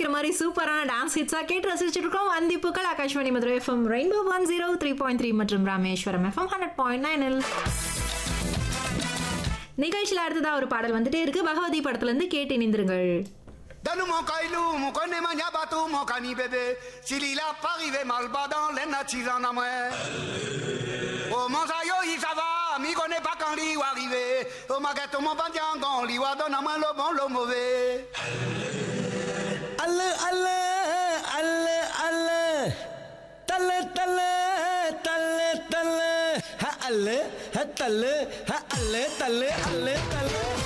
ஏற்ற மாதிரி சூப்பரான டான்ஸ் ஹிட்ஸா கேட்டு ரசிச்சுட்டு இருக்கோம் வந்திப்புக்கள் Akashvani Madurai FM rainbow one zero three point three மற்றும் ராமேஸ்வரம் எஃப்எம் ஹண்ட்ரட் பாயிண்ட் நைனில் நிகழ்ச்சியில் அடுத்ததா ஒரு பாடல் வந்துட்டே இருக்கு பகவதி படத்துல இருந்து கேட்டு இணைந்திருங்கள் Donne mon caillou, mon connaît mon bateau, mon cani bébé. S'il il a pas arrivé mal bas dans les natis en amouin. Oh mon sayo, il ça va, mi connaît pas quand il va arriver. Oh ma gâteau, mon bandiangon, il va donner à moi le bon, le mauvais. அல்ல அல்ல அல்ல அல்ல தல்ல தல்ல தல்ல தல்ல ஹ அல்ல ஹ தல்ல ஹ அல்ல தல்ல அல்ல தல்ல